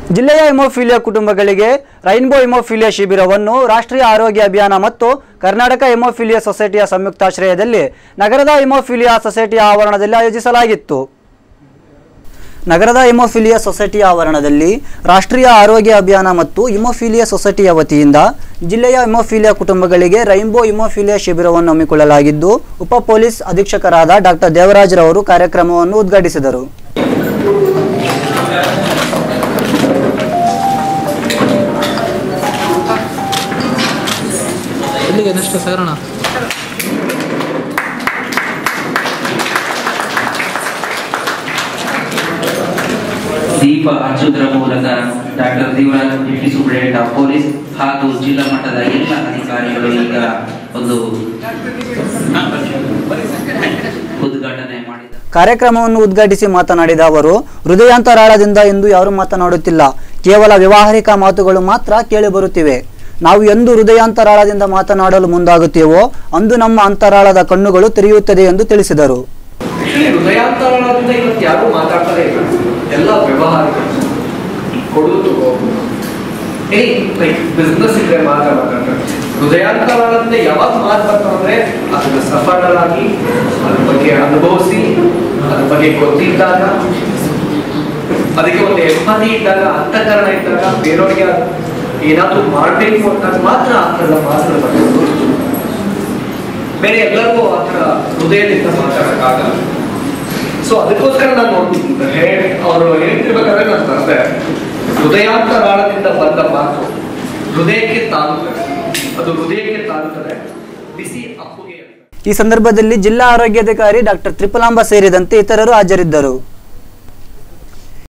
ಜಿಲ್ಲೆಯ ಹಿಮೋಫಿಲಿಯಾ ಕುಟುಂಬಗಳಿಗೆ rainbow haemophilia ಶಿಬಿರವನ್ನು ರಾಷ್ಟ್ರೀಯ ಆರೋಗ್ಯ ಅಭಿಯಾನ ಮತ್ತು ಕರ್ನಾಟಕ ಹಿಮೋಫಿಲಿಯಾ ಸೊಸೈಟಿಯ ಸಂಯುಕ್ತಾಶ್ರಯದಲ್ಲಿ ನಗರದ ಹಿಮೋಫಿಲಿಯಾ ಸೊಸೈಟಿಯ ಆವರಣದಲ್ಲಿ ಆಯೋಜಿಸಲಾಗಿತ್ತು ನಗರದ ಹಿಮೋಫಿಲಿಯಾ ಸೊಸೈಟಿಯ ಆವರಣದಲ್ಲಿ ರಾಷ್ಟ್ರೀಯ ಆರೋಗ್ಯ ಅಭಿಯಾನ ಮತ್ತು ಹಿಮೋಫಿಲಿಯಾ ಸೊಸೈಟಿಯ ವತಿಯಿಂದ ಜಿಲ್ಲೆಯ ಹಿಮೋಫಿಲಿಯಾ ಕುಟುಂಬಗಳಿಗೆ ರೈನ್ಬೋ ಹಿಮೋಫಿಲಿಯಾ ಶಿಬಿರವನ್ನು ಹಮ್ಮಿಕೊಳ್ಳಲಾಗಿದ್ದು ಉಪ ಪೊಲೀಸ್ ಅಧೀಕ್ಷಕರಾದ ಡಾಕ್ಟರ್ ದೇವರಾಜ್ರವರು ಕಾರ್ಯಕ್ರಮವನ್ನು ಉದ್ಘಾಟಿಸಿದರು ಎಲ್ಲಿಗೆ ನೆಕ್ಸ್ಟ್ ಸಾಗರೋಣ ದೀಪ ಹಚ್ಚುವುದರ ಮೂಲಕ doctor Devaraj deputy superintendent of police ಹಾಗೂ ಜಿಲ್ಲಾ ಮಟ್ಟದ ಎಲ್ಲ ಅಧಿಕಾರಿಗಳು ಈಗ ಒಂದು ಉದ್ಘಾಟನೆ ಮಾಡಿದ್ದಾರೆ ಕಾರ್ಯಕ್ರಮವನ್ನು ಉದ್ಘಾಟಿಸಿ ಮಾತನಾಡಿದ ಅವರು ಹೃದಯಾಂತರಾಳದಿಂದ ಎಂದು ಯಾರೂ ಮಾತನಾಡುತ್ತಿಲ್ಲ ಕೇವಲ ವ್ಯಾವಹಾರಿಕ ಮಾತುಗಳು ಮಾತ್ರ ಕೇಳಿಬರುತ್ತಿವೆ ನಾವು ಎಂದು ಹೃದಯಾಂತರಾಳದಿಂದ ಮಾತನಾಡಲು ಮುಂದಾಗುತ್ತೇವೋ ಅಂದು ನಮ್ಮ ಅಂತರಾಳದ ಕಣ್ಣುಗಳು ತೆರೆಯುತ್ತದೆ ಎಂದು ತಿಳಿಸಿದರು ಆಕ್ಚುಲಿ ಹೃದಯಾಂತರಾಳದಿಂದ ಇವತ್ತು ಯಾರು ಮಾತಾಡ್ತಾರೆ ಇಲ್ಲ ಎಲ್ಲ ವ್ಯವಹಾರಿಕ ಕೊಡುವುದು ಏಯ್ ಲೈಕ್ ಬಿಸ್ನೆಸ್ ಇದ್ರೆ ಮಾತ್ರ ಮಾತಾಡ್ತಾರೆ ಹೃದಯಾಂತರಾಳದಿಂದ ಯಾವಾಗ ಮಾತು ಬರ್ತಾವಂದ್ರೆ ಅದನ್ನ ಸಫಲರಾಗಿ ಅದ್ರ ಬಗ್ಗೆ ಅನುಭವಿಸಿ ಅದ್ರ ಬಗ್ಗೆ ಗೊತ್ತಿದ್ದಾಗ ಅದಕ್ಕೆ ಒಂದು ಎಮ್ಮತಿ ಇದ್ದಾಗ ಅಂತಃಕರಣ ಇದ್ದಾಗ ಬೇರೆಯವರಿಗೆ ಏನಾದ್ರೂ ಮಾಡಬೇಕು ಅಂದಾಗ ಮಾತ್ರ ಆ ಥರದ ಮಾತುಗಳು ಬರ್ತದೆ ಬೇರೆ ಎಲ್ಲರಿಗೂ ಆ ಥರ ಹೃದಯದಿಂದ ಮಾತಾಡಕ್ಕಾಗಲ್ಲ ಸೊ ಅದಕ್ಕೋಸ್ಕರ ನಾನು ನೋಡ್ತಿದ್ದೆ ಅವರು ಹೇಳ್ತಿರ್ಬೇಕಾದ್ರೆ ನಾನು ಬರ್ತದೆ ಹೃದಯಾಂತರಾಳದಿಂದ ಬಂದ ಮಾತು ಹೃದಯಕ್ಕೆ ತಾಗುತ್ತದೆ ಅದು ಹೃದಯಕ್ಕೆ ತಾಗುತ್ತದೆ ಬಿಸಿ ಅಪ್ಪುಗೆ ಈ ಸಂದರ್ಭದಲ್ಲಿ ಜಿಲ್ಲಾ ಆರೋಗ್ಯಾಧಿಕಾರಿ ಡಾಕ್ಟರ್ ತ್ರಿಪಲಾಂಬ ಸೇರಿದಂತೆ ಇತರರು ಹಾಜರಿದ್ದರು